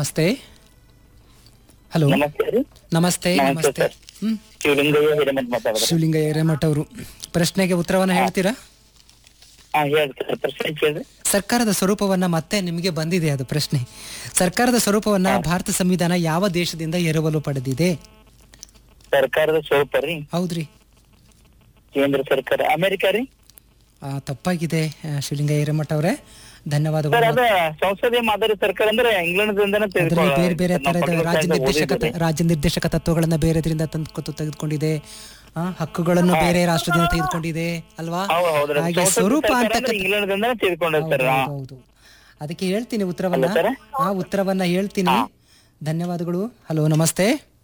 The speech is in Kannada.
ನಮಸ್ತೆ ಹಲೋ ನಮಸ್ತೆ ರೀ ನಮಸ್ತೆ ನಮಸ್ತೆ ನಮಸ್ತೆ ಸರ್. ಹ್ಮ್ ಶಿವಲಿಂಗಯ್ಯ ಹಿರೇಮಠ ಮಾತಾಡಿದ್ರೆ ಶಿವಲಿಂಗ ಹಿರೇಮಠ ಅವರು ಪ್ರಶ್ನೆಗೆ ಉತ್ತರವನ್ನ ಹೇಳ್ತೀರಾ ಹಾ ಹೇಳಿ ಸರ್ ಪ್ರಶ್ನೆ ಕೇಳ್ರಿ ಸರ್ಕಾರದ ಸ್ವರೂಪವನ್ನ ಮತ್ತೆ ನಿಮಗೆ ಬಂದಿದೆ ಅದು ಪ್ರಶ್ನೆ ಸರ್ಕಾರದ ಸ್ವರೂಪವನ್ನ ಭಾರತ ಸಂವಿಧಾನ ಯಾವ ದೇಶದಿಂದ ಎರವಲು ಪಡೆದಿದೆ ಸರ್ಕಾರದ ಸ್ವರೂಪ ರೀ ಹೌದ್ರಿ ಕೇಂದ್ರ ಸರ್ಕಾರ ಅಮೆರಿಕ ರೀ ಆ, ತಪ್ಪಾಗಿದೆ ಆ, ಶಿವಲಿಂಗ ಹಿರೇಮಠ ಅವರೇ ಸರ್ ಧನ್ಯವಾದಗಳು ಅದ ಸಂಸದೀಯ ಮಾದರಿ ಸರ್ಕಾರ ಅಂದ್ರೆ ಇಂಗ್ಲೆಂಡ್ ದಿಂದನೇ ಅದ್ರಲ್ಲಿ ಬೇರೆ ಬೇರೆ ನಾವು ತರದ ಪಕ್ಕದ ರಾಜ್ಯ side ನಿರ್ದೇಶಕ ಓದಿದ್ವಿ. ರಾಜ್ಯ ನಿರ್ದೇಶಕ ತತ್ವಗಳನ್ನ ಬೇರೆದ್ರಿಂದ ತಂದು ತೆಗೆದುಕೊಂಡಿದೆ ಆ, ಹಕ್ಕುಗಳನ್ನು ಬೇರೆ ರಾಷ್ಟ್ರದಿಂದ ತೆಗೆದುಕೊಂಡಿದೆ ಅಲ್ವಾ ಹೌದು ಹೌದ್ರಿ ಹಾಗೆ ಸಂಸದೀಯ ಸ್ವರೂಪ ಸರ್ಕಾರ ಅಂತ ಅಂದ್ರೆ ಇಂಗ್ಲೆಂಡ್ ದಿಂದನೇ ತಿಳ್ಕೊಂಡಿರ್ತಾರ ಹೌದು, ಹೌದು ಅದಕ್ಕೆ ಹೇಳ್ತೀನಿ ಉತ್ತರವನ್ನ ಅಲ್ಲ ಸರ್? ಆ ಉತ್ತರವನ್ನ ಹೇಳ್ತೀನಿ ಧನ್ಯವಾದಗಳು ಹಲೋ ನಮಸ್ತೆ